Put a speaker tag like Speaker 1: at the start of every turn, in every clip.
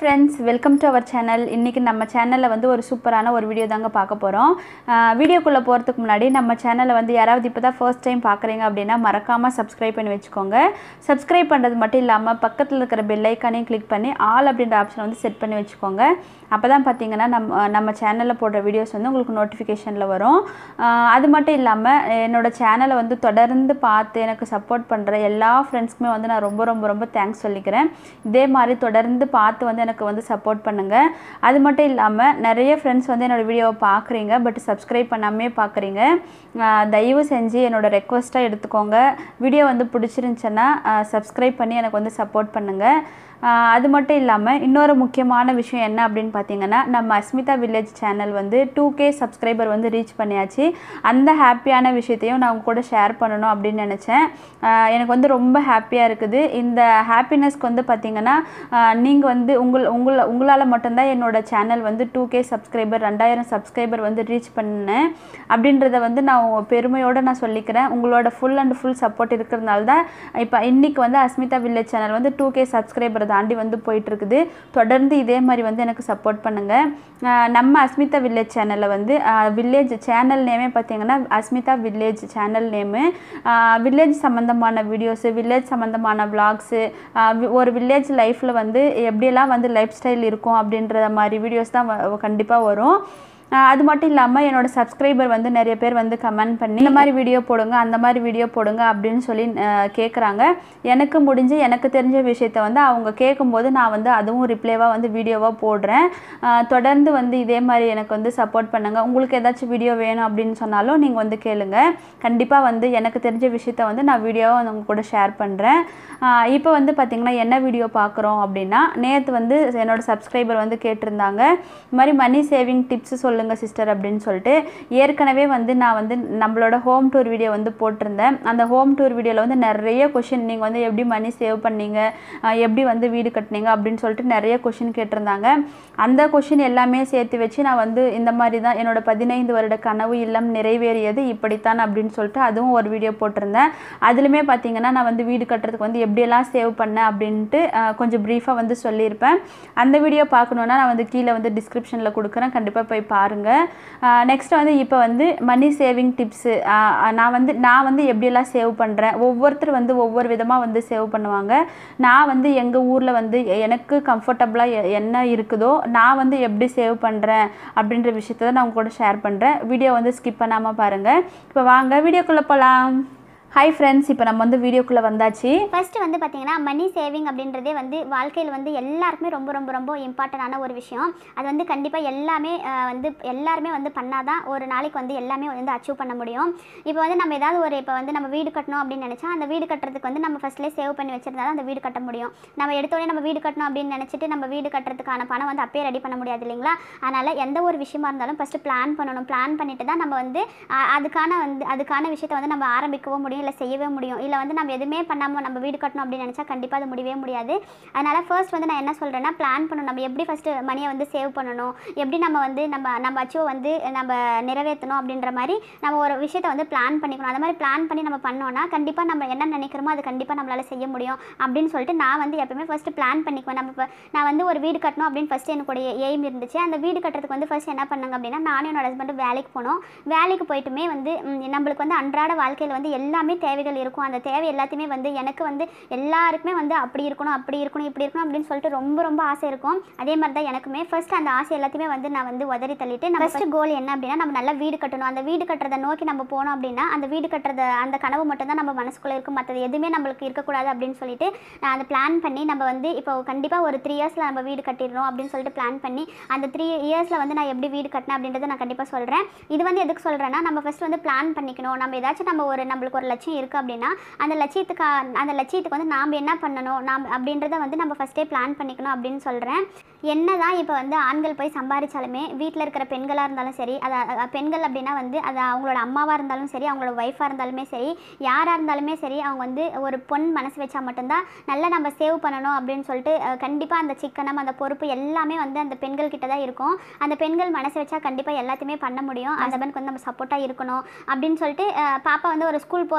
Speaker 1: friends welcome to our channel இன்றைக்கி நம்ம சேனலில் வந்து ஒரு சூப்பரான ஒரு வீடியோ தாங்க பார்க்க போகிறோம் வீடியோக்குள்ளே போகிறதுக்கு முன்னாடி நம்ம சேனலை வந்து யாராவது இப்போ தான் ஃபர்ஸ்ட் டைம் பார்க்குறீங்க அப்படின்னா மறக்காமல் சப்ஸ்கிரைப் பண்ணி வச்சுக்கோங்க சப்ஸ்கிரைப் பண்ணுறது மட்டும் இல்லாமல் பக்கத்தில் இருக்கிற பெல் ஐக்கானையும் கிளிக் பண்ணி ஆல் அப்படின்ற ஆப்ஷனை வந்து செட் பண்ணி வச்சுக்கோங்க அப்போ தான் பார்த்தீங்கன்னா நம்ம நம்ம சேனலில் போடுற வீடியோஸ் வந்து உங்களுக்கு நோட்டிஃபிகேஷனில் வரும் ஆஹ் அது மட்டும் இல்லாமல் என்னோட சேனலை வந்து தொடர்ந்து பார்த்து எனக்கு சப்போர்ட் பண்ணுற எல்லா ஃப்ரெண்ட்ஸ்க்குமே வந்து நான் ரொம்ப ரொம்ப ரொம்ப தேங்க்ஸ் சொல்லிக்கிறேன் இதே மாதிரி தொடர்ந்து பார்த்து வந்து எனக்கு வந்து சப்போர்ட் பண்ணுங்கள் அது மட்டும் இல்லாமல் நிறைய ஃப்ரெண்ட்ஸ் வந்து என்னோடய வீடியோவை பார்க்குறீங்க பட் சப்ஸ்கிரைப் பண்ணாமே பார்க்குறீங்க ஆஹ் தயவு செஞ்சு என்னோட ரெக்வஸ்ட்டாக எடுத்துக்கோங்க வீடியோ வந்து பிடிச்சிருந்துச்சுன்னா சப்ஸ்கிரைப் பண்ணி எனக்கு வந்து சப்போர்ட் பண்ணுங்கள் ஆஹ் அது மட்டும் இல்லாமல் இன்னொரு முக்கியமான விஷயம் என்ன அப்படின்னு பார்த்தீங்கன்னா நம்ம அஸ்மிதா வில்லேஜ் சேனல் வந்து டூ கே சப்ஸ்கிரைபர் வந்து ரீச் பண்ணியாச்சு அந்த ஹாப்பியான விஷயத்தையும் நான் உங்க கூட ஷேர் பண்ணணும் அப்படின்னு நினச்சேன் ஆஹ் எனக்கு வந்து ரொம்ப ஹாப்பியாக இருக்குது இந்த ஹாப்பினஸ்க்கு வந்து பார்த்தீங்கன்னா நீங்கள் வந்து உங்கள் உங்கள் உங்களால் மட்டும்தான் என்னோட சேனல் வந்து டூ கே சப்ஸ்கிரைபர் ரெண்டாயிரம் சப்ஸ்கிரைபர் வந்து ரீச் பண்ணேன் அப்படின்றத வந்து நான் பெருமையோடு நான் சொல்லிக்கிறேன் உங்களோட ஃபுல் அண்ட் ஃபுல் சப்போர்ட் இருக்கிறதுனால தான் இப்போ இன்றைக்கி வந்து அஸ்மிதா வில்லேஜ் சேனல் வந்து டூ கே சப்ஸ்கிரைபரை தாண்டி வந்து போயிட்டுருக்குது தொடர்ந்து இதே மாதிரி வந்து எனக்கு சப்போர்ட் பண்ணுங்கள் நம்ம அஸ்மிதா வில்லேஜ் சேனலில் வந்து வில்லேஜ் சேனல் நேமே பார்த்தீங்கன்னா Asmita village channel name village சம்மந்தமான வீடியோஸு வில்லேஜ் சம்மந்தமான விலாக்ஸு ஒரு வில்லேஜ் லைஃப்பில் வந்து எப்படியெல்லாம் வந்து லைஃப் ஸ்டைல் இருக்கும் அப்படின்ற மாதிரி வீடியோஸ் தான் கண்டிப்பாக வரும் ஆஹ் அது மட்டும் இல்லாமல் என்னோட சப்ஸ்கிரைபர் வந்து நிறைய பேர் வந்து கமெண்ட் பண்ணி இந்த மாதிரி வீடியோ போடுங்க அந்த மாதிரி வீடியோ போடுங்க அப்படின்னு சொல்லி கேட்குறாங்க எனக்கு முடிஞ்சு எனக்கு தெரிஞ்ச விஷயத்த வந்து அவங்க கேட்கும்போது நான் வந்து அதுவும் ரிப்ளேவாக வந்து வீடியோவாக போடுறேன் ஆஹ் தொடர்ந்து வந்து இதே மாதிரி எனக்கு வந்து சப்போர்ட் பண்ணுங்கள் உங்களுக்கு ஏதாச்சும் வீடியோ வேணும் அப்படின்னு சொன்னாலும் நீங்கள் வந்து கேளுங்க கண்டிப்பாக வந்து எனக்கு தெரிஞ்ச விஷயத்த வந்து நான் வீடியோவாக வந்து உங்க கூட ஷேர் பண்ணுறேன் இப்போ வந்து பார்த்திங்கன்னா என்ன வீடியோ பார்க்குறோம் அப்படின்னா நேற்று வந்து என்னோட சப்ஸ்கிரைபர் வந்து கேட்டிருந்தாங்க இந்த மாதிரி மணி சேவிங் டிப்ஸ் சொல்லுங்கள் சிஸ்டர் அப்படின்னு சொல்லிட்டு ஏற்கனவே வந்து நான் வந்து நம்மளோட ஹோம் டூர் வீடியோ வந்து போட்டிருந்தேன் அந்த ஹோம் டூர் வீடியோவில் வந்து நிறைய கொஷின் நீங்கள் வந்து எப்படி மணி சேவ் பண்ணீங்க ஆஹ் எப்படி வந்து வீடு கட்டினீங்க அப்படின்னு சொல்லிட்டு நிறைய கொஷின் கேட்டிருந்தாங்க அந்த கொஷின் எல்லாமே சேர்த்து வச்சு நான் வந்து இந்த மாதிரி தான் என்னோட பதினைந்து வருட கனவு இல்லம் நிறைவேறியது இப்படித்தான் அப்படின்னு சொல்லிட்டு அதுவும் ஒரு வீடியோ போட்டிருந்தேன் அதுலேயுமே பார்த்தீங்கன்னா நான் வந்து வீடு கட்டுறதுக்கு வந்து எப்படியெல்லாம் சேவ் பண்ணேன் அப்படின்ட்டு ஆஹ் கொஞ்சம் ப்ரீஃபாக வந்து சொல்லியிருப்பேன் அந்த வீடியோ பார்க்கணுன்னா நான் வந்து கீழே வந்து டிஸ்கிரிப்ஷனில் கொடுக்குறேன் கண்டிப்பாக போய் பாருங்கள் நெக்ஸ்ட் வந்து இப்போ வந்து மணி சேவிங் டிப்ஸு நான் வந்து நான் வந்து எப்படியெல்லாம் சேவ் பண்ணுறேன் ஒவ்வொருத்தர் வந்து ஒவ்வொரு விதமாக வந்து சேவ் பண்ணுவாங்க நான் வந்து எங்கள் ஊரில் வந்து எனக்கு கம்ஃபர்டபுளாக என்ன இருக்குதோ நான் வந்து எப்படி சேவ் பண்ணுறேன் அப்படின்ற விஷயத்த தான் நான் உங்க கூட ஷேர் பண்ணுறேன் வீடியோ வந்து ஸ்கிப் பண்ணாமல் பாருங்கள் இப்போ வாங்க வீடியோக்குள்ளே போகலாம் ஹாய் ஃப்ரெண்ட்ஸ் இப்போ நம்ம வந்து வீடியோக்குள்ளே வந்தாச்சு
Speaker 2: ஃபர்ஸ்ட் வந்து பார்த்தீங்கன்னா மணி சேவிங் அப்படின்றதே வந்து வாழ்க்கையில் வந்து எல்லாருக்குமே ரொம்ப ரொம்ப ரொம்ப இம்பார்ட்டண்டான ஒரு விஷயம் அது வந்து கண்டிப்பாக எல்லாமே அஹ், வந்து எல்லாருமே வந்து பண்ணாதான் ஒரு நாளைக்கு வந்து எல்லாமே வந்து அச்சீவ் பண்ண முடியும் இப்போ வந்து நம்ம ஏதாவது ஒரு இப்போ வந்து நம்ம வீடு கட்டணும் அப்படின்னு நினச்சா அந்த வீடு கட்டுறதுக்கு வந்து நம்ம ஃபஸ்ட்லேயே சேவ் பண்ணி வச்சிருந்தா தான் அந்த வீடு கட்ட முடியும் நம்ம எடுத்தோடனே நம்ம வீடு கட்டணும் அப்படின்னு நினச்சிட்டு நம்ம வீடு கட்டுறதுக்கான பணம் வந்து அப்பயே ரெடி பண்ண முடியாது இல்லைங்களா அதனால் எந்த ஒரு விஷயமா இருந்தாலும் ஃபஸ்ட்டு பிளான் பண்ணணும் பிளான் பண்ணிட்டு தான் நம்ம வந்து அஹ், அதுக்கான வந்து அதுக்கான விஷயத்தை வந்து நம்ம ஆரம்பிக்கவும் முடியும் இல்லை செய்யவே முடியும் இல்லை வந்து நம்ம எதுவுமே பண்ணாமல் நம்ம வீடு கட்டணும் அப்படின்னு நினச்சா கண்டிப்பாக அது முடியவே முடியாது அதனால் ஃபர்ஸ்ட் வந்து நான் என்ன சொல்கிறேன்னா பிளான் பண்ணணும் நம்ம எப்படி ஃபஸ்ட்டு மணியை வந்து சேவ் பண்ணணும் எப்படி நம்ம வந்து நம்ம நம்ம அச்சீவ் வந்து நம்ம நிறைவேற்றணும் அப்படின்ற மாதிரி நம்ம ஒரு விஷயத்தை வந்து பிளான் பண்ணிக்கணும் அந்த மாதிரி பிளான் பண்ணி நம்ம பண்ணோன்னா கண்டிப்பாக நம்ம என்ன நினைக்கிறோமோ அது கண்டிப்பாக நம்மளால் செய்ய முடியும் அப்படின்னு சொல்லிட்டு நான் வந்து எப்பவுமே ஃபஸ்ட்டு பிளான் பண்ணிக்குவேன் நம்ம இப்போ நான் வந்து ஒரு வீடு கட்டணும் அப்படின்னு ஃபஸ்ட்டு எனக்கு எய்ம் இருந்துச்சு அந்த வீடு கட்டுறதுக்கு வந்து ஃபஸ்ட் என்ன பண்ணாங்க அப்படின்னா நானும் என்னோட ஹஸ்பண்டும் வேலைக்கு போனோம் வேலைக்கு போயிட்டுமே வந்து ம், நம்மளுக்கு வந்து அன்றாட வாழ்க்கையில் வந்து எல்லாமே தேவைகள் இருக்கும் அந்த தேவை எல்லாத்தையுமே வந்து எனக்கு வந்து எல்லாருக்குமே வந்து அப்படி இருக்கணும் அப்படி இருக்கணும் இப்படி இருக்கணும் அப்படின்னு சொல்லிட்டு ரொம்ப ரொம்ப ஆசை இருக்கும் அதே மாதிரி தான் எனக்குமே ஃபர்ஸ்ட் அந்த ஆசை எல்லாத்தையுமே வந்து நான் வந்து உதறி தள்ளிட்டு நம்ம ஃபர்ஸ்ட் கோல் என்ன அப்படின்னா நம்ம நல்லா வீடு கட்டணும் அந்த வீடு கட்டுறதை நோக்கி நம்ம போனோம் அப்படின்னா அந்த வீடு கட்டுறத அந்த கனவு மட்டும் தான் நம்ம மனசுக்குள்ளே இருக்கும் மற்றது எதுவுமே நம்மளுக்கு இருக்கக்கூடாது அப்படின்னு சொல்லிட்டு நான் அந்த பிளான் பண்ணி நம்ம வந்து இப்போ கண்டிப்பாக ஒரு த்ரீ இயர்ஸில் நம்ம வீடு கட்டிடணும் அப்படின்னு சொல்லிட்டு பிளான் பண்ணி அந்த த்ரீ இயர்ஸில் வந்து நான் எப்படி வீடு கட்டினேன் அப்படின்றத நான் கண்டிப்பாக சொல்கிறேன் இது வந்து எதுக்கு சொல்கிறேன்னா நம்ம ஃபஸ்ட் வந்து பிளான் பண்ணிக்கணும் நம்ம ஏதாச்சும் நம்ம ஒரு நம்மளுக்கு ஒரு லட்சியம் இருக்குது அப்படின்னா அந்த லட்சியத்துக்கு அந்த லட்சியத்துக்கு வந்து நாம் என்ன பண்ணணும் நாம் அப்படின்றத வந்து நம்ம ஃபஸ்ட்டே பிளான் பண்ணிக்கணும் அப்படின்னு சொல்கிறேன் என்ன தான் இப்போ வந்து ஆண்கள் போய் சம்பாதிச்சாலுமே வீட்டில் இருக்கிற பெண்களாக இருந்தாலும் சரி அது அ- பெண்கள் அப்படின்னா வந்து அது அவங்களோட அம்மாவாக இருந்தாலும் சரி அவங்களோட ஒய்ஃபாக இருந்தாலுமே சரி யாராக இருந்தாலுமே சரி அவங்க வந்து ஒரு பொன் மனசு வச்சா மட்டும்தான் நல்லா நம்ம சேவ் பண்ணணும் அப்படின்னு சொல்லிட்டு கண்டிப்பாக அந்த சிக்கனம் அந்த பொறுப்பு எல்லாமே வந்து அந்த பெண்கள் கிட்ட தான் இருக்கும் அந்த பெண்கள் மனசு வச்சா கண்டிப்பாக எல்லாத்தையுமே பண்ண முடியும் அந்த ஹஸ்பண்ட்க்கு வந்து நம்ம சப்போர்ட்டாக இருக்கணும் அப்படின்னு சொல்லிட்டு அஹ், பாப்பா வந்து ஒரு ஸ்கூல் போகிற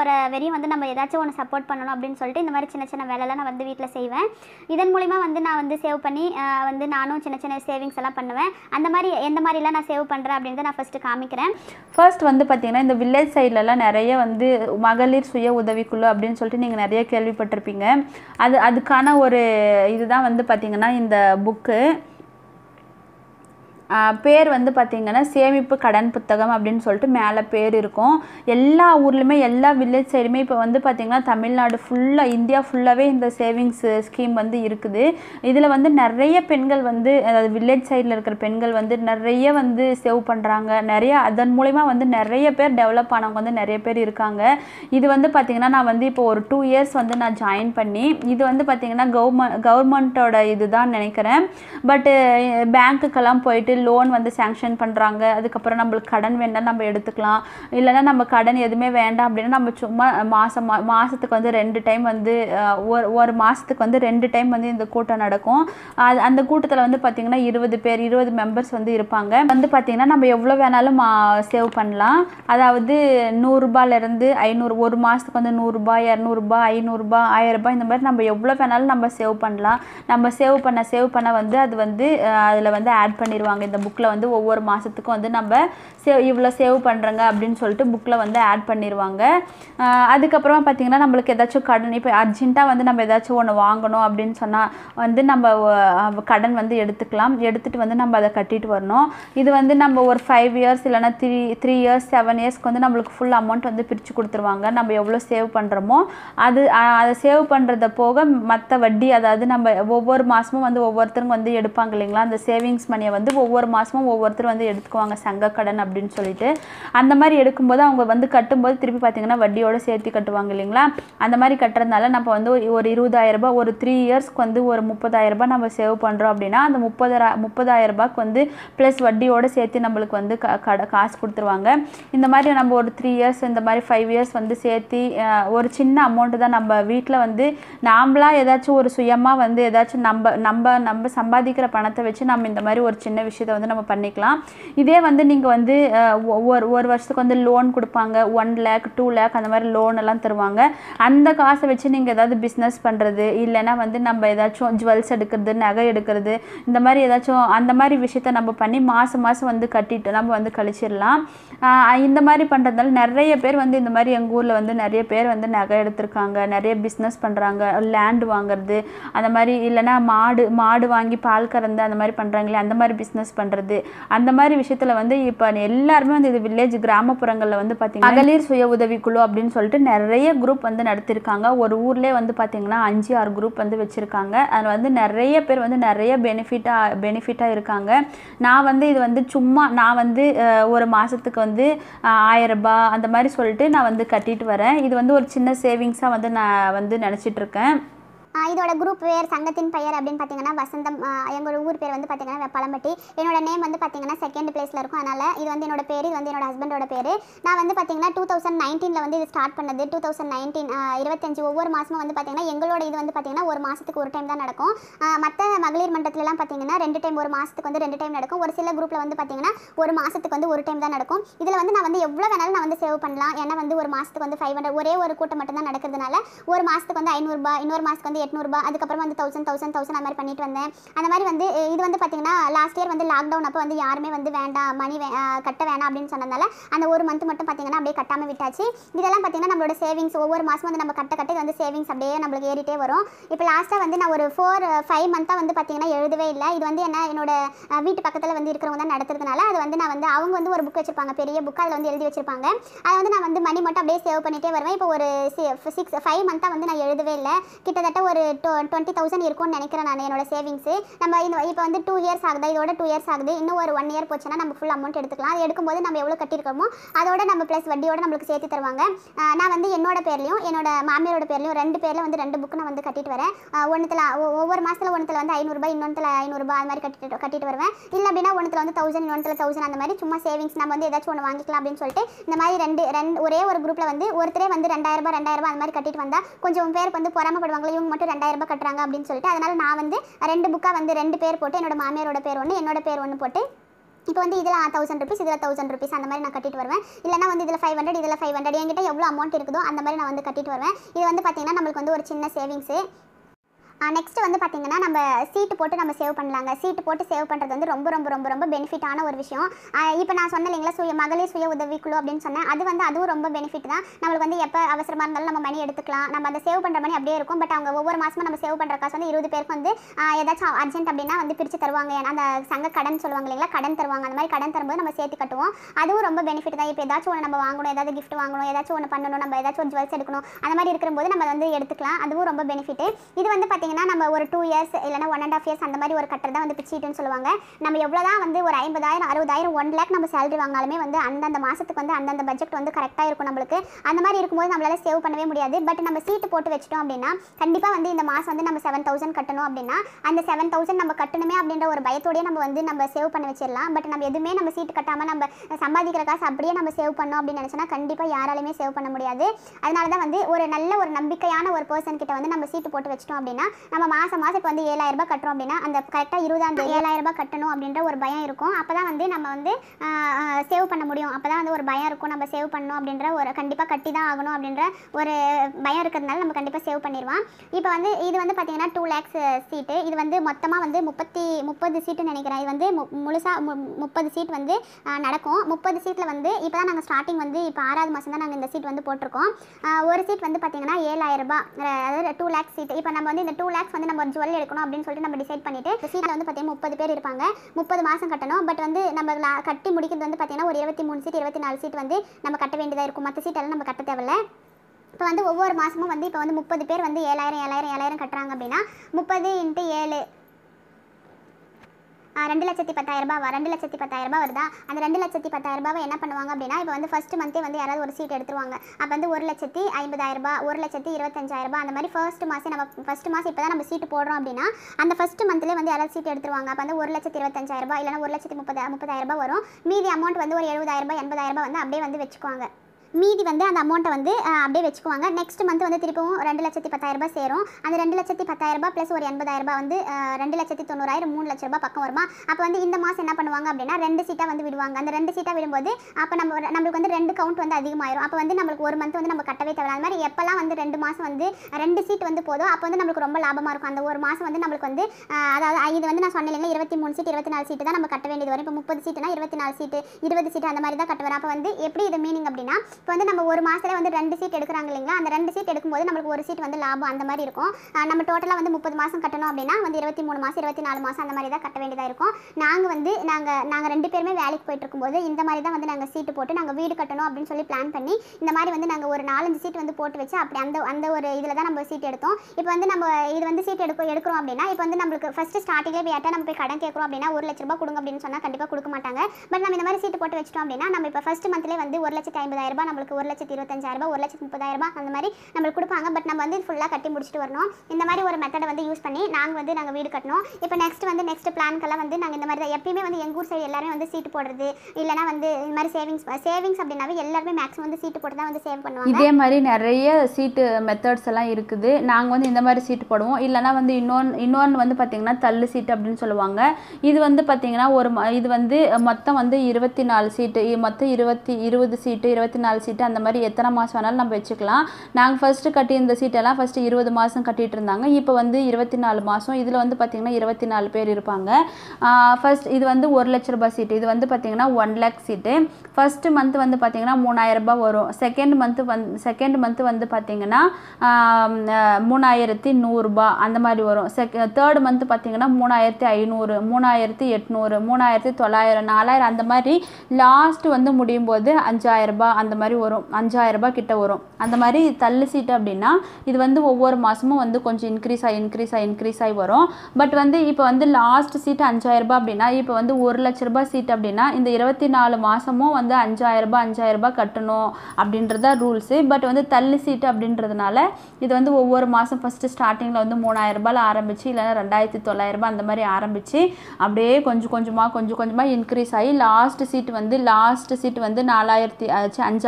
Speaker 2: போகிற வரையும் வந்து நம்ம ஏதாச்சும் ஒன்று சப்போர்ட் பண்ணணும் அப்படின்னு சொல்லிட்டு இந்த மாதிரி சின்ன சின்ன வேலைலாம் நான் வந்து வீட்டில் செய்வேன் இதன் மூலிமா வந்து நான் வந்து சேவ் பண்ணி ஆஹ் வந்து நானும் சின்ன சின்ன சேவிங்ஸ் எல்லாம் பண்ணுவேன் அந்த மாதிரி எந்த மாதிரிலாம் நான் சேவ் பண்ணுறேன் அப்படின்றத நான் ஃபஸ்ட்டு காமிக்கிறேன்
Speaker 1: ஃபர்ஸ்ட் வந்து பார்த்தீங்கன்னா இந்த வில்லேஜ் சைட்லலாம் நிறைய வந்து மகளிர் சுய உதவிக்குழு அப்படின்னு சொல்லிட்டு நீங்கள் நிறைய கேள்விப்பட்டிருப்பீங்க அது அதுக்கான ஒரு இதுதான் வந்து பார்த்தீங்கன்னா இந்த புக்கு பேர் வந்து பார்த்தீங்கன்னா சேமிப்பு கடன் புத்தகம் அப்படின்னு சொல்லிட்டு மேலே பேர் இருக்கும் எல்லா ஊர்லேயுமே எல்லா வில்லேஜ் சைடுமே இப்போ வந்து பார்த்தீங்கன்னா தமிழ்நாடு ஃபுல்லாக இந்தியா ஃபுல்லாகவே இந்த சேவிங்ஸ் ஸ்கீம் வந்து இருக்குது இதில் வந்து நிறைய பெண்கள் வந்து அதாவது வில்லேஜ் சைடில் இருக்கிற பெண்கள் வந்து நிறைய வந்து சேவ் பண்ணுறாங்க நிறைய அதன் மூலிமா வந்து நிறைய பேர் டெவலப் ஆனவங்க வந்து நிறைய பேர் இருக்காங்க இது வந்து பார்த்தீங்கன்னா நான் வந்து இப்போ ஒரு டூ இயர்ஸ் வந்து நான் ஜாயின் பண்ணி இது வந்து பார்த்தீங்கன்னா கவர்மெண்ட் கவர்மெண்ட்டோட இதுதான் நினைக்கிறேன் பட்டு பேங்க்குக்கெல்லாம் போயிட்டு லோன் வந்து சேங்ஷன் பண்ணுறாங்க அதுக்கப்புறம் நம்மளுக்கு கடன் வேண்டாம் நம்ம எடுத்துக்கலாம் இல்லைன்னா நம்ம கடன் எதுவுமே வேண்டாம் அப்படின்னா நம்ம சும்மா மாதம் மாதத்துக்கு வந்து ரெண்டு டைம் வந்து அஹ், ஒரு ஒரு மாதத்துக்கு வந்து ரெண்டு டைம் வந்து இந்த கூட்டம் நடக்கும் அது அந்த கூட்டத்தில் வந்து பார்த்திங்கன்னா இருபது பேர் இருபது மெம்பர்ஸ் வந்து இருப்பாங்க வந்து பார்த்திங்கன்னா நம்ம எவ்வளோ வேணாலும் சேவ் பண்ணலாம் அதாவது நூறுரூபாலேருந்து ஐநூறு ஒரு மாதத்துக்கு வந்து நூறுரூபா இரநூறுபா ஐநூறுரூபா ஆயிரரூபா இந்த மாதிரி நம்ம எவ்வளோ வேணாலும் நம்ம சேவ் பண்ணலாம் நம்ம சேவ் பண்ண சேவ் பண்ண வந்து அது வந்து அதில் வந்து ஆட் பண்ணிடுவாங்க இந்த புக்கில் வந்து ஒவ்வொரு மாதத்துக்கும் வந்து நம்ம சேவ் இவ்வளோ சேவ் பண்ணுறங்க அப்படின்னு சொல்லிட்டு புக்கில் வந்து ஆட் பண்ணிடுவாங்க அஹ் அதுக்கப்புறமா பார்த்திங்கன்னா நம்மளுக்கு ஏதாச்சும் கடன் இப்போ அர்ஜென்ட்டாக வந்து நம்ம ஏதாச்சும் ஒன்று வாங்கணும் அப்படின்னு சொன்னால் வந்து நம்ம அஹ், கடன் வந்து எடுத்துக்கலாம் எடுத்துகிட்டு வந்து நம்ம அதை கட்டிட்டு வரணும் இது வந்து நம்ம ஒரு ஃபைவ் இயர்ஸ் இல்லைன்னா த்ரீ த்ரீ இயர்ஸ் செவன் இயர்ஸ்க்கு வந்து நம்மளுக்கு ஃபுல் அமௌண்ட் வந்து பிரித்து கொடுத்துருவாங்க நம்ம எவ்வளோ சேவ் பண்ணுறோமோ அது அஹ், அதை சேவ் பண்ணுறத போக மற்ற வட்டி அதாவது நம்ம ஒவ்வொரு மாதமும் வந்து ஒவ்வொருத்தருங்க வந்து எடுப்பாங்க இல்லைங்களா அந்த சேவிங்ஸ் மணியை வந்து ஒவ்வொரு மாதமும் ஒவ்வொருத்தர் வந்து எடுத்துக்குவாங்க சங்க கடன் அப்படின்னு சொல்லிட்டு அந்த மாதிரி எடுக்கும்போது அவங்க வந்து கட்டும்போது திருப்பி பார்த்தீங்கன்னா வட்டியோட சேர்த்து கட்டுவாங்க இல்லைங்களா அந்த மாதிரி கட்டுறதுனால நம்ம வந்து ஒரு- ஒரு இருபதாயிரம் ரூபாய் ஒரு த்ரீ இயர்ஸ்க்கு வந்து ஒரு முப்பதாயிரம் ரூபாய் நம்ம சேவ் பண்ணுறோம் அப்படின்னா அந்த முப்பதாயிர முப்பதாயிரம் ரூபாய்க்கு வந்து ப்ளஸ் வட்டியோட சேர்த்து நம்மளுக்கு வந்து க கட காசு கொடுத்துருவாங்க இந்த மாதிரி நம்ம ஒரு த்ரீ இயர்ஸ் இந்த மாதிரி ஃபைவ் இயர்ஸ் வந்து சேர்த்து அஹ், ஒரு சின்ன அமௌண்ட்டு தான் நம்ம வீட்டில் வந்து நாமளா ஏதாச்சும் ஒரு சுயமாக வந்து ஏதாச்சும் நம்ம நம்ம நம்ம சம்பாதிக்கிற பணத்தை வச்சு நம்ம இந்த மாதிரி ஒரு சின்ன விஷயத்தை வந்து நம்ம பண்ணிக்கலாம் இதே வந்து நீங்கள் வந்து அஹ், ஒ- ஒரு ஒரு வருஷத்துக்கு வந்து லோன் கொடுப்பாங்க ஒன் லேக் டூ லேக் அந்த மாதிரி லோன் எல்லாம் தருவாங்க அந்த காசை வச்சு நீங்கள் ஏதாவது பிஸ்னஸ் பண்ணுறது இல்லைன்னா வந்து நம்ம ஏதாச்சும் ஜுவல்ஸ் எடுக்கிறது நகை எடுக்கிறது இந்த மாதிரி ஏதாச்சும் அந்த மாதிரி விஷயத்த நம்ம பண்ணி மாதம் மாதம் வந்து கட்டிட்டு நம்ம வந்து கழிச்சிடலாம் ஆஹ் இந்த மாதிரி பண்ணுறதுனால நிறைய பேர் வந்து இந்த மாதிரி எங்கள் ஊரில் வந்து நிறைய பேர் வந்து நகை எடுத்திருக்காங்க நிறைய பிஸ்னஸ் பண்ணுறாங்க லேண்ட் வாங்குறது அந்த மாதிரி இல்லைன்னா மாடு மாடு வாங்கி பால் கறந்து அந்த மாதிரி பண்ணுறாங்களே அந்த மாதிரி பிஸ்னஸ் பண்ணுறது அந்த மாதிரி விஷயத்தில் வந்து இப்போ எல்லாருமே வந்து இது வில்லேஜ் கிராமப்புறங்களில் வந்து பார்த்தீங்கன்னா மகளிர் சுய உதவிக்குழு அப்படின்னு சொல்லிட்டு நிறைய குரூப் வந்து நடத்திருக்காங்க ஒரு ஊர்லேயே வந்து பார்த்தீங்கன்னா அஞ்சு ஆறு குரூப் வந்து வச்சுருக்காங்க அதில் வந்து நிறைய பேர் வந்து நிறைய பெனிஃபிட்டாக பெனிஃபிட்டாக இருக்காங்க நான் வந்து இது வந்து சும்மா நான் வந்து அஹ், ஒரு மாதத்துக்கு வந்து அஹ், ஆயிரம் ரூபாய் அந்த மாதிரி சொல்லிட்டு நான் வந்து கட்டிட்டு வரேன் இது வந்து ஒரு சின்ன சேவிங்ஸாக வந்து நான் வந்து நினச்சிட்டு இருக்கேன்
Speaker 2: ஆஹ் இதோட குரூப் பேர் சங்கத்தின் பெயர் அப்படின்னு பார்த்தீங்கன்னா வசந்தம் ஆஹ் எங்களோட ஊர் பேர் வந்து பார்த்தீங்கன்னா வெப்பளம்பட்டி என்னோட நேம் வந்து பார்த்தீங்கன்னா செகண்ட் பிளேஸில் இருக்கும் அதனால் இது வந்து என்னோட பேர் இது வந்து என்னோட ஹஸ்பண்டோட பேர் நான் வந்து பார்த்தீங்கன்னா டூ தௌசண்ட் நைன்டீனில் வந்து இது ஸ்டார்ட் பண்ணது டூ தௌசண்ட் நைன்டீன் இருபத்தஞ்சு ஒவ்வொரு மாதமும் வந்து பார்த்தீங்கன்னா எங்களோட இது வந்து பார்த்தீங்கன்னா ஒரு மாதத்துக்கு ஒரு டைம் தான் நடக்கும் மற்ற மகளிர் மன்றத்துலலாம் பார்த்தீங்கன்னா ரெண்டு டைம் ஒரு மாதத்துக்கு வந்து ரெண்டு டைம் நடக்கும் ஒரு சில குரூப்பில் வந்து பார்த்தீங்கன்னா ஒரு மாதத்துக்கு வந்து ஒரு டைம் தான் நடக்கும் இதில் வந்து நான் வந்து எவ்வளோ வேணாலும் நான் வந்து சேவ் பண்ணலாம் ஏன்னா வந்து ஒரு மாதத்துக்கு வந்து ஃபைவ் ஹண்ட்ரட் ஒரே ஒரு கூட்டம் மட்டும் தான் நடக்கிறதுனால ஒரு மாதத்துக்கு வந்து ஐநூறுரூபா இன்னொரு மாதத்துக்கு வந்து எட்நூறுபா அதுக்கப்புறம் வந்து தௌசண்ட் தௌசண்ட் தௌசண்ட் அந்த மாதிரி பண்ணிட்டு வந்தேன் அந்த மாதிரி வந்து அஹ், இது வந்து பார்த்தீங்கன்னா லாஸ்ட் இயர் வந்து லாக்டவுன் அப்போ வந்து யாருமே வந்து வேண்டாம் மணி வே அஹ், கட்ட வேணாம் அப்படின்னு சொன்னதால அந்த ஒரு மந்த் மட்டும் பார்த்தீங்கன்னா அப்படியே கட்டாமல் விட்டாச்சு இதெல்லாம் பார்த்தீங்கன்னா நம்மளோட சேவிங்ஸ் ஒவ்வொரு மாதம் வந்து நம்ம கட்ட கட்ட இது வந்து சேவிங்ஸ் அப்படியே நம்மளுக்கு ஏறிட்டே வரும் இப்போ லாஸ்ட்டாக வந்து நான் ஒரு ஃபோர் ஃபைவ் மந்த்தாக வந்து பார்த்தீங்கன்னா எழுதவே இல்லை இது வந்து என்ன என்னோட அஹ், வீட்டு பக்கத்தில் வந்து இருக்கிறவங்க தான் நடத்துறதுனால அது வந்து நான் வந்து அவங்க வந்து ஒரு புக் வச்சிருப்பாங்க பெரிய புக் அதில் வந்து எழுதி வச்சிருப்பாங்க அதை வந்து நான் வந்து மணி மட்டும் அப்படியே சேவ் பண்ணிட்டே வருவேன் இப்போ ஒரு சிக்ஸ் ஃபைவ் மந்த்தாக வந்து நான் எழுதவே இல்லை கிட்டத்தட்ட ஒரு டுவெண்ட்டி தௌசண்ட் இருக்கும்னு நினைக்கிறேன் நான் என்னோட சேவிங்ஸ் நம்ம இந்த இப்போ வந்து டூ இயர்ஸ் ஆகுது இதோட டூ இயர்ஸ் ஆகுது இன்னும் ஒரு ஒன் இயர் போச்சுன்னா நம்ம ஃபுல் அமௌண்ட் எடுத்துக்கலாம் அது எடுக்கும்போது நம்ம எவ்வளோ கட்டியிருக்கோமோ அதோட நம்ம ப்ளஸ் வட்டியோட நம்மளுக்கு சேர்த்து தருவாங்க ஆஹ் நான் வந்து என்னோட பேர்லையும் என்னோட மாமியாரோட பேர்லையும் ரெண்டு பேரில் வந்து ரெண்டு புக்கு நான் வந்து கட்டிட்டு வரேன் ஒன்றுத்தில் ஒவ்வொரு மாதத்தில் ஒன்றுத்தில் வந்து ஐநூறுரூபா இன்னொன்றுல ஐநூறுரூபா அந்த மாதிரி கட்டிட்டு கட்டிட்டு வருவேன் இல்லை அப்படின்னா ஒன்றுத்தில் வந்து தௌசண்ட் இன்னொன்றுல தௌசண்ட் அந்த மாதிரி சும்மா சேவிங்ஸ் நம்ம வந்து ஏதாச்சும் ஒன்று வாங்கிக்கலாம் அப்படின்னு சொல்லிட்டு இந்த மாதிரி ரெண்டு ரெண்டு ஒரே ஒரு குரூப்பில் வந்து ஒருத்தரே வந்து ரெண்டாயிரம் ரூபாய் ரெண்டாயிரம் ரூபாய் அந்த மாதிரி கட்டிட்டு வந்தா கொஞ்சம் பேருக்கு வந்து பொறாமப்படுவாங்களே இவங்க மட்டும் ரெண்டாயிரம் ரூபாய் கட்டுறாங்க அப்படின்னு சொல்லிட்டு அதனால நான் வந்து ரெண்டு புக்காக வந்து ரெண்டு பேர் போட்டு என்னோட மாமியாரோட பேர் ஒன்று என்னோட பேர் ஒன்று போட்டு இப்போ வந்து இதில் தௌசண்ட் ருபீஸ் இதில் தௌசண்ட் ருபீஸ் அந்த மாதிரி நான் கட்டிட்டு வருவேன் இல்லைனா வந்து இதில் ஃபைவ் ஹண்ட்ரட் இதில் ஃபைவ் ஹண்ட்ரட் என்கிட்ட எவ்வளோ அமௌண்ட் இருக்குதோ அந்த மாதிரி நான் வந்து கட்டிட்டு வருவேன் இது வந்து பார்த்தீங்கன்னா நம்மளுக்கு வந்து ஒரு சின்ன சேவிங்ஸு நெக்ஸ்ட் வந்து பார்த்தீங்கன்னா நம்ம சீட்டு போட்டு நம்ம சேவ் பண்ணலாங்க சீட்டு போட்டு சேவ் பண்ணுறது வந்து ரொம்ப ரொம்ப ரொம்ப ரொம்ப பெனிஃபிட்டான ஒரு விஷயம் இப்போ நான் சொன்னேன் இல்லைங்களா சுய மகளிர் சுய உதவிக்குழு அப்படின்னு சொன்னேன் அது வந்து அதுவும் ரொம்ப பெனிஃபிட் தான் நம்மளுக்கு வந்து எப்போ அவசரமாக இருந்தாலும் நம்ம மணி எடுத்துக்கலாம் நம்ம அதை சேவ் பண்ணுற மணி அப்படியே இருக்கும் பட் அவங்க ஒவ்வொரு மாதமும் நம்ம சேவ் பண்ணுற காசு வந்து இருபது பேருக்கு வந்து ஆஹ், ஏதாச்சும் அர்ஜென்ட் அப்படின்னா வந்து பிரித்து தருவாங்க ஏன்னா அந்த சங்க கடன் சொல்லுவாங்க இல்லைங்களா கடன் தருவாங்க அந்த மாதிரி கடன் தரும்போது நம்ம சேர்த்து கட்டுவோம் அதுவும் ரொம்ப பெனிஃபிட் தான் இப்போ ஏதாச்சும் ஒன்று நம்ம வாங்கணும் ஏதாவது gift வாங்கணும் ஏதாச்சும் ஒன்று பண்ணணும் நம்ம ஏதாச்சும் ஒரு ஜுவல்ஸ் எடுக்கணும் அந்த மாதிரி இருக்கும்போது நம்ம வந்து எடுத்துக்கலாம் அதுவும் ரொம்ப பெனிஃபிட் இது வந்து பார்த்தீங்கன்னா நம்ம ஒரு டூ இயர்ஸ் இல்லைனா ஒன் அண்ட் ஆஃப் இயர்ஸ் அந்த மாதிரி ஒரு கட்டுறது தான் வந்து பிச்சீட்டுன்னு சொல்லுவாங்க நம்ம எவ்வளோ தான் வந்து ஒரு ஐம்பதாயிரம் அறுபதாயிரம் ஒன் லேக் நம்ம சேலரி வாங்கினாலுமே வந்து அந்தந்த மாதத்துக்கு வந்து அந்தந்த பட்ஜெட் வந்து கரெக்டாக இருக்கும் நம்மளுக்கு அந்த மாதிரி இருக்கும்போது நம்மளால சேவ் பண்ணவே முடியாது பட் நம்ம சீட்டு போட்டு வச்சிட்டோம் அப்படின்னா கண்டிப்பாக வந்து இந்த மாதம் வந்து நம்ம செவன் தௌசண்ட் கட்டணும் அப்படின்னா அந்த செவன் தௌசண்ட் நம்ம கட்டணுமே அப்படின்ற ஒரு பயத்தோடயே நம்ம வந்து நம்ம சேவ் பண்ணி வச்சிடலாம் பட் நம்ம எதுவுமே நம்ம சீட்டு கட்டாமல் நம்ம சம்பாதிக்கிற காசு அப்படியே நம்ம சேவ் பண்ணோம் அப்படின்னு நினச்சோன்னா கண்டிப்பாக யாராலையுமே சேவ் பண்ண முடியாது அதனால தான் வந்து ஒரு நல்ல ஒரு நம்பிக்கையான ஒரு பர்சன் கிட்ட வந்து நம்ம சீட்டு போட்டு வச்சிட்டோம் அப்படின்னா நம்ம மாதம் மாதம் இப்போ வந்து ஏழாயிரம் ரூபாய் கட்டுறோம் அப்படின்னா அந்த கரெக்டாக இருபதாம் தேதி ஏழாயிரம் ரூபாய் கட்டணும் அப்படின்ற ஒரு பயம் இருக்கும் அப்போ தான் வந்து நம்ம வந்து சேவ் பண்ண முடியும் அப்போ தான் வந்து ஒரு பயம் இருக்கும் நம்ம சேவ் பண்ணணும் அப்படின்ற ஒரு கண்டிப்பாக கட்டி தான் ஆகணும் அப்படின்ற ஒரு பயம் இருக்கிறதுனால நம்ம கண்டிப்பாக சேவ் பண்ணிடுவோம் இப்போ வந்து இது வந்து பார்த்தீங்கன்னா டூ லேக்ஸ் சீட்டு இது வந்து மொத்தமாக வந்து முப்பத்தி முப்பது சீட்டு நினைக்கிறேன் இது வந்து மு- முழுசா மு- முப்பது சீட் வந்து ஆஹ், நடக்கும் முப்பது சீட்டில் வந்து இப்போ தான் நாங்கள் ஸ்டார்டிங் வந்து இப்போ ஆறாவது மாதம் தான் நாங்கள் இந்த சீட் வந்து போட்டிருக்கோம் ஆஹ், ஒரு சீட் வந்து பார்த்தீங்கன்னா ஏழாயிரம் ரூபாய் அஹ், அதாவது டூ லேக்ஸ் சீட் இப்போ நம்ம வந்து இந்த டூ லேக்ஸ் வந்து நம்ம ஒரு ஜுவல் எடுக்கணும் அப்படின்னு சொல்லிட்டு நம்ம டிசைட் பண்ணிட்டு இந்த சீட்டில் வந்து பார்த்தீங்கன்னா முப்பது பேர் இருப்பாங்க முப்பது மாதம் கட்டணும் பட் வந்து நம்ம லா- கட்டி முடிக்கிறது வந்து பார்த்தீங்கன்னா ஒரு இருபத்தி மூணு சீட் இருபத்தி நாலு சீட் வந்து நம்ம கட்ட வேண்டியதாக இருக்கும் மற்ற சீட்டெல்லாம் நம்ம கட்ட தேவையில்ல இப்போ வந்து ஒவ்வொரு மாதமும் வந்து இப்போ வந்து முப்பது பேர் வந்து ஏழாயிரம் ஏழாயிரம் ஏழாயிரம் கட்டுறாங்க அப்படின்னா முப்பது இன்ட்டு ஏழு ஆ, ரெண்டு லட்சத்தி பத்தாயிரம் ரூபாய் வா- ரெண்டு லட்சத்தி பத்தாயிரம் ரூபாய் வருதா அந்த ரெண்டு லட்சத்தி பத்தாயிரம் ரூபாவை என்ன பண்ணுவாங்க அப்படின்னா இப்போ வந்து ஃபர்ஸ்ட் மந்தே வந்து யாராவது ஒரு சீட் எடுத்துருவாங்க அப்போ வந்து ஒரு லட்சத்தி ஐம்பதாயிரம் ரூபாய் ஒரு லட்சத்தி இருபத்தஞ்சாயிரம் ரூபாய் அந்த மாதிரி ஃபர்ஸ்ட் மாதம் நம்ம ஃபர்ஸ்ட் மாதம் இப்போ தான் நம்ம சீட்டு போடுறோம் அப்படின்னா அந்த ஃபர்ஸ்ட் மந்த்லேயே வந்து யாராவது சீட் எடுத்துருவாங்க அப்போ வந்து ஒரு லட்சத்தி இருபத்தஞ்சாயிரம் ரூபாய் இல்லைனா ஒரு லட்சத்தி முப்பது முப்பதாயிரம் ரூபாய் வரும் மீதி அமௌண்ட் வந்து ஒரு எழுபதாயிரம் ரூபாய் எண்பதாயிரம் ரூபாய் வந்து அப்படியே வந்து வச்சுக்குவாங்க மீதி வந்து அந்த அமௌண்ட்டை வந்து அஹ், அப்படியே வச்சுக்குவாங்க நெக்ஸ்ட் மந்த் வந்து திருப்பவும் ரெண்டு லட்சத்தி பத்தாயிரம் ரூபாய் சேரும் அந்த ரெண்டு லட்சத்தி பத்தாயிரம் ரூபாய் ப்ளஸ் ஒரு எண்பதாயிரம் ரூபாய் வந்து அஹ், ரெண்டு லட்சத்தி தொண்ணூறாயிரம் மூணு லட்ச ரூபாய் பக்கம் வருமா அப்போ வந்து இந்த மாதம் என்ன பண்ணுவாங்க அப்படின்னா ரெண்டு சீட்டாக வந்து விடுவாங்க அந்த ரெண்டு சீட்டாக விடும்போது அப்போ நம்ம ஒரு- நம்மளுக்கு வந்து ரெண்டு கவுண்ட் வந்து அதிகமாயிரும் அப்போ வந்து நம்மளுக்கு ஒரு மந்த் வந்து நம்ம கட்டவே தேவை அந்த மாதிரி எப்போல்லாம் வந்து ரெண்டு மாதம் வந்து ரெண்டு சீட் வந்து போதும் அப்போ வந்து நம்மளுக்கு ரொம்ப லாபமாக இருக்கும் அந்த ஒரு மாதம் வந்து நம்மளுக்கு வந்து அஹ், அதாவது அஹ், இது வந்து நான் சொன்னேன் இல்லைங்களா இருபத்தி மூணு சீட் இருபத்தி நாலு சீட்டு தான் நம்ம கட்ட வேண்டியது வரும் இப்போ முப்பது சீட்டுனா இருபத்தி நாலு சீட்டு இருபது சீட்டு அந்த மாதிரி தான் கட்ட வரும் அப்போ வந்து எப்படி இது மீனிங் அப்படின்னா இப்போ வந்து நம்ம ஒரு மாதத்துல வந்து ரெண்டு சீட் எடுக்கிறாங்க இல்லைங்களா அந்த ரெண்டு சீட் எடுக்கும்போது நம்மளுக்கு ஒரு சீட் வந்து லாபம் அந்த மாதிரி இருக்கும் அஹ் நம்ம டோட்டலாக வந்து முப்பது மாதம் கட்டணும் அப்படின்னா வந்து இருபத்தி மூணு மாதம் இருபத்தி நாலு மாதம் அந்த மாதிரி தான் கட்ட வேண்டியதாக இருக்கும் நாங்கள் வந்து நாங்கள் நாங்கள் ரெண்டு பேருமே வேலைக்கு போயிட்டு இருக்கும்போது இந்த மாதிரி தான் வந்து நாங்கள் சீட்டு போட்டு நாங்கள் வீடு கட்டணும் அப்படின்னு சொல்லி பிளான் பண்ணி இந்த மாதிரி வந்து நாங்கள் ஒரு நாலஞ்சு சீட் வந்து போட்டு வச்சு அப்படி அந்த அந்த ஒரு இதில் தான் நம்ம சீட் எடுத்தோம் இப்போ வந்து நம்ம இது வந்து சீட் எடுக்க எடுக்கிறோம் அப்படின்னா இப்போ வந்து நம்மளுக்கு ஃபஸ்ட்டு ஸ்டார்டிங்லேயே இப்போ யார்ட்டா நம்ம போய் கடன் கேட்குறோம் அப்படின்னா ஒரு லட்ச ரூபாய் கொடுங்க அப்படின்னு சொன்னால் கண்டிப்பாக கொடுக்க மாட்டாங்க பட் நம்ம இந்த மாதிரி சீட்டு போட்டு வச்சிட்டோம் அப்படின்னா நம்ம இப்போ ஃபஸ்ட் மந்த்லேயே வந்து ஒரு லட்சத்தி ஐம்பதாயிரம் ரூபாய் நம்மளுக்கு ஒரு லட்சத்தி இருபத்தஞ்சாயிரம் ரூபாய் ஒரு லட்சத்தி முப்பதாயிரம் ரூபாய் அந்த மாதிரி நம்மளுக்கு கொடுப்பாங்க பட் நம்ம வந்து ஃபுல்லாக கட்டி முடிச்சுட்டு வரணும் இந்த மாதிரி ஒரு மெத்தடை வந்து யூஸ் பண்ணி நாங்கள் வந்து நாங்கள் வீடு கட்டணும் இப்போ நெக்ஸ்ட் வந்து நெக்ஸ்ட் பிளான்க்கெல்லாம் வந்து நாங்கள் இந்த மாதிரி தான் எப்பயுமே வந்து எங்கள் ஊர் சைடு எல்லாருமே வந்து சீட்டு போடுறது இல்லைனா வந்து இந்த மாதிரி சேவிங்ஸ் சேவிங்ஸ் அப்படின்னாவே எல்லாருமே மேக்ஸிமம் வந்து சீட்டு போட்டு தான் வந்து சேவ் பண்ணுவாங்க
Speaker 1: இதே மாதிரி நிறைய சீட்டு மெத்தட்ஸ் எல்லாம் இருக்குது நாங்கள் வந்து இந்த மாதிரி சீட்டு போடுவோம் இல்லைனா வந்து இன்னொன்று இன்னொன்று வந்து பார்த்திங்கன்னா தள்ளு சீட்டு அப்படின்னு சொல்லுவாங்க இது வந்து பார்த்திங்கன்னா ஒரு ம- இது வந்து மொத்தம் வந்து இருபத்தி நாலு சீட்டு இ- மொத்தம் இருபத்தி இருபது சீட்டு இருபத்தி நாலு சீட்டு அந்த மாதிரி எத்தனை மாதம் வேணாலும் நம்ம வச்சுக்கலாம் நாங்கள் ஃபஸ்ட்டு கட்டி இந்த சீட்டெல்லாம் ஃபஸ்ட்டு இருபது மாதம் கட்டிட்டு இருந்தாங்க இப்போ வந்து இருபத்தி நாலு மாதம் இதில் வந்து பார்த்திங்கன்னா இருபத்தி நாலு பேர் இருப்பாங்க ஃபர்ஸ்ட் இது வந்து ஒரு லட்ச ரூபாய் சீட்டு இது வந்து பார்த்திங்கன்னா ஒன் லேக் சீட்டு ஃபஸ்ட்டு மந்த் வந்து பார்த்திங்கன்னா மூணாயிரம் ரூபாய் வரும் செகண்ட் மந்த்து வந்து செகண்ட் மந்த்து வந்து பார்த்திங்கன்னா ஆம், அஹ், மூணாயிரத்தி நூறுரூபா அந்த மாதிரி வரும் செக் தேர்ட் மந்த்து பார்த்திங்கன்னா மூணாயிரத்தி ஐநூறு மூணாயிரத்தி எட்நூறு மூணாயிரத்தி தொள்ளாயிரம் நாலாயிரம் அந்த மாதிரி லாஸ்ட் வந்து முடியும் போது அஞ்சாயிரம் ரூபாய் அந்த மாதிரி வரும் அஞ்சாயிரம் ரூபாய் கிட்ட வரும் அந்த மாதிரி தள்ளு சீட்டு அப்படின்னா இது வந்து ஒவ்வொரு மாதமும் வந்து கொஞ்சம் இன்க்ரீஸ் ஆகி இன்க்ரீஸ் ஆகி இன்க்ரீஸ் ஆகி வரும் பட் வந்து இப்போ வந்து லாஸ்ட் சீட்டு அஞ்சாயிரம் ரூபாய் அப்படின்னா இப்போ வந்து ஒரு லட்ச ரூபாய் சீட் அப்படின்னா இந்த இருபத்தி நாலு மாதமும் வந்து அஞ்சாயிரம் ரூபாய் அஞ்சாயிரம் ரூபாய் கட்டணும் அப்படின்றதா ரூல்ஸு பட் வந்து தள்ளு சீட்டு அப்படின்றதுனால இது வந்து ஒவ்வொரு மாதம் ஃபஸ்ட்டு ஸ்டார்டிங்கில் வந்து மூணாயிரம் ரூபாயில் ஆரம்பிச்சு இல்லைன்னா ரெண்டாயிரத்தி தொள்ளாயிரம் ரூபாய் அந்த மாதிரி ஆரம்பிச்சு அப்படியே கொஞ்சம் கொஞ்சமாக கொஞ்சம் கொஞ்சமாக இன்க்ரீஸ் ஆகி லாஸ்ட் சீட் வந்து லாஸ்ட் சீட் வந்து நாலாயிரத்தி ஆச்சு அஞ்சாயிரம்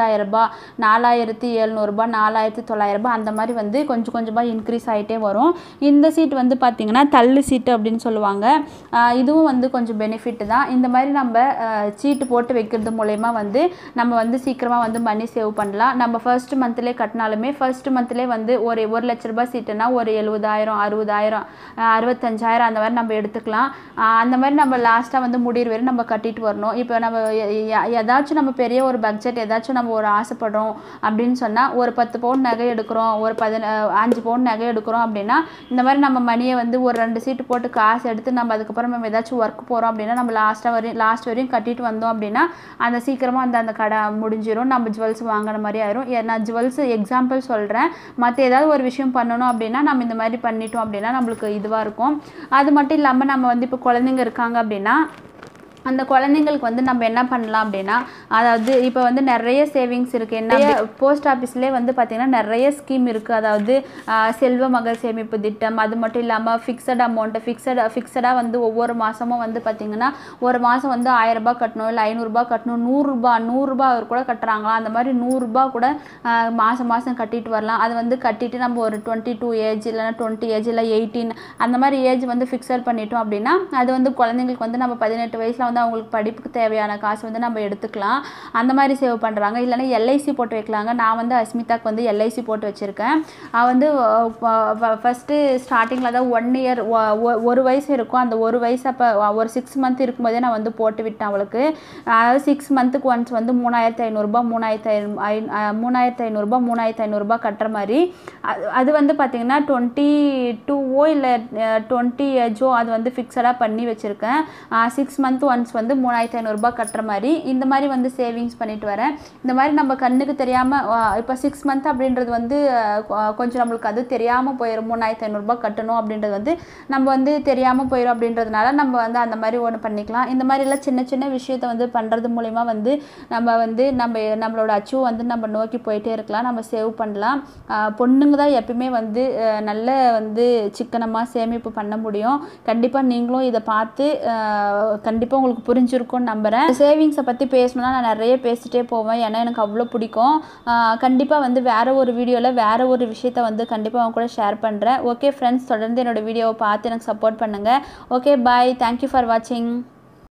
Speaker 1: ஐயாயிரரூபா நாலாயிரத்தி எழுநூறுபா நாலாயிரத்தி தொள்ளாயிரரூபா அந்த மாதிரி வந்து கொஞ்சம் கொஞ்சமாக இன்க்ரீஸ் ஆகிட்டே வரும் இந்த சீட் வந்து பார்த்திங்கன்னா தள்ளு சீட்டு அப்படின்னு சொல்லுவாங்க ஆஹ் இதுவும் வந்து கொஞ்சம் பெனிஃபிட் தான் இந்த மாதிரி நம்ம ஆஹ் சீட்டு போட்டு வைக்கிறது மூலயமா வந்து நம்ம வந்து சீக்கிரமாக வந்து மணி சேவ் பண்ணலாம் நம்ம ஃபர்ஸ்ட் மந்த்லேயே கட்டினாலுமே ஃபர்ஸ்ட் மந்த்லேயே வந்து ஒரு ஒரு லட்ச ரூபாய் சீட்டுனா ஒரு எழுபதாயிரம் அறுபதாயிரம் ஆஹ் அறுபத்தஞ்சாயிரம் அந்த மாதிரி நம்ம எடுத்துக்கலாம் ஆஹ் அந்த மாதிரி நம்ம லாஸ்ட்டாக வந்து முடிகிற வரை நம்ம கட்டிட்டு வரணும் இப்போ நம்ம எ- எ- ஏதாச்சும் நம்ம பெரிய ஒரு பட்ஜெட் ஏதாச்சும் நம்ம ஒரு ஆசைப்படுறோம் அப்படின்னு சொன்னால் ஒரு பத்து பவுன் நகை எடுக்கிறோம் ஒரு பதின அஞ்சு பவுன் நகை எடுக்கிறோம் அப்படின்னா இந்த மாதிரி நம்ம மணியை வந்து ஒரு ரெண்டு சீட்டு போட்டு காசு எடுத்து நம்ம அதுக்கப்புறம் நம்ம ஏதாச்சும் ஒர்க் போகிறோம் அப்படின்னா நம்ம லாஸ்ட்டாக வரையும் லாஸ்ட் வரையும் கட்டிட்டு வந்தோம் அப்படின்னா அந்த சீக்கிரமாக அந்த அந்த கடை முடிஞ்சிடும் நம்ம ஜுவல்ஸ் வாங்கின மாதிரி ஆயிரும் ஏ- நான் ஜுவல்ஸ் எக்ஸாம்பிள் சொல்கிறேன் மற்ற ஏதாவது ஒரு விஷயம் பண்ணணும் அப்படின்னா நம்ம இந்த மாதிரி பண்ணிட்டோம் அப்படின்னா நம்மளுக்கு இதுவாக இருக்கும் அது மட்டும் இல்லாமல் நம்ம வந்து இப்போ குழந்தைங்க இருக்காங்க அப்படின்னா அந்த குழந்தைங்களுக்கு வந்து நம்ம என்ன பண்ணலாம் அப்படின்னா அதாவது இப்போ வந்து நிறைய சேவிங்ஸ் இருக்குது என்ன போஸ்ட் ஆஃபீஸ்லேயே வந்து பார்த்திங்கன்னா நிறைய ஸ்கீம் இருக்குது அதாவது ஆஹ், செல்வ மகள் சேமிப்பு திட்டம் அது மட்டும் இல்லாமல் ஃபிக்ஸட் அமௌண்ட்டு ஃபிக்ஸட் ஃபிக்ஸடாக வந்து ஒவ்வொரு மாதமும் வந்து பார்த்திங்கன்னா ஒரு மாதம் வந்து ஆயிரம் ரூபாய் கட்டணும் இல்லை ஐநூறுரூபா கட்டணும் நூறுரூபா நூறுரூபா அவர் கூட கட்டுறாங்களாம் அந்த மாதிரி நூறுரூபா கூட ஆஹ், மாதம் மாதம் கட்டிட்டு வரலாம் அது வந்து கட்டிட்டு நம்ம ஒரு டுவெண்ட்டி டூ ஏஜ் இல்லைன்னா டுவெண்ட்டி ஏஜ் இல்லை எயிட்டீன் அந்த மாதிரி ஏஜ் வந்து ஃபிக்ஸட் பண்ணிட்டோம் அப்படின்னா அது வந்து குழந்தைங்களுக்கு வந்து நம்ம பதினெட்டு வயசில் வந்து அவங்களுக்கு படிப்புக்கு தேவையான காசு வந்து நம்ம எடுத்துக்கலாம் அந்த மாதிரி சேவ் பண்ணுறாங்க இல்லைன்னா எல்ஐசி போட்டு வைக்கலாங்க நான் வந்து அஸ்மிதாக்கு வந்து எல்ஐசி போட்டு வச்சுருக்கேன் அவள் வந்து ஃபஸ்ட்டு ஸ்டார்டிங்கில் தான் ஒன் இயர் ஒரு வயசு இருக்கும் அந்த ஒரு வயசு அப்போ ஒரு சிக்ஸ் மந்த் இருக்கும்போதே நான் வந்து போட்டு விட்டேன் அவளுக்கு அதாவது சிக்ஸ் மந்த்துக்கு ஒன்ஸ் வந்து மூணாயிரத்தி ஐநூறுரூபா மூணாயிரத்தி ஐநூ- ஐ- அஹ் மூணாயிரத்தி ஐநூறுரூபா மூணாயிரத்தி ஐநூறுரூபா கட்டுற மாதிரி அது அது வந்து பார்த்திங்கன்னா டுவெண்ட்டி டூவோ இல்லை டுவெண்ட்டி ஏஜோ அது வந்து ஃபிக்ஸடாக பண்ணி வச்சுருக்கேன் சிக்ஸ் மந்த் ஒன்ஸ் வந்து மூணாயிரத்தி ஐநூறுரூபா கட்டுற மாதிரி இந்த மாதிரி வந்து சேவிங்ஸ் பண்ணிட்டு வரேன் இந்த மாதிரி நம்ம கண்ணுக்கு தெரியாமல் இப்போ சிக்ஸ் மந்த் அப்படின்றது வந்து அஹ், கொ- கொஞ்சம் நம்மளுக்கு அது தெரியாமல் போயிடும் மூணாயிரத்தி ஐநூறுரூபா கட்டணும் அப்படின்றது வந்து நம்ம வந்து தெரியாமல் போயிடும் அப்படின்றதுனால நம்ம வந்து அந்த மாதிரி ஒன்று பண்ணிக்கலாம் இந்த மாதிரிலாம் சின்ன சின்ன விஷயத்த வந்து பண்ணுறது மூலிமா வந்து நம்ம வந்து நம்ம நம்மளோட அச்சீவ் வந்து நம்ம நோக்கி போயிட்டே இருக்கலாம் நம்ம சேவ் பண்ணலாம் ஆஹ் பொண்ணுங்க தான் எப்பயுமே வந்து ஆஹ் நல்ல வந்து சிக்கனமாக சேமிப்பு பண்ண முடியும் கண்டிப்பாக நீங்களும் இதை பார்த்து கண்டிப்பாக உங்களுக்கு புரிஞ்சிருக்கும்னு நம்புகிறேன் சேவிங்ஸை பற்றி பேசணும்னா நான் நிறைய பேசிட்டே போவேன் ஏன்னா எனக்கு அவ்வளோ பிடிக்கும் கண்டிப்பாக வந்து வேறு ஒரு வீடியோவில் வேறு ஒரு விஷயத்த வந்து கண்டிப்பாக அவங்க கூட ஷேர் பண்ணுறேன் ஓகே ஃப்ரெண்ட்ஸ் தொடர்ந்து என்னோட வீடியோவை பார்த்து எனக்கு சப்போர்ட் பண்ணுங்கள் ஓகே பாய் தேங்க்யூ ஃபார் வாட்சிங்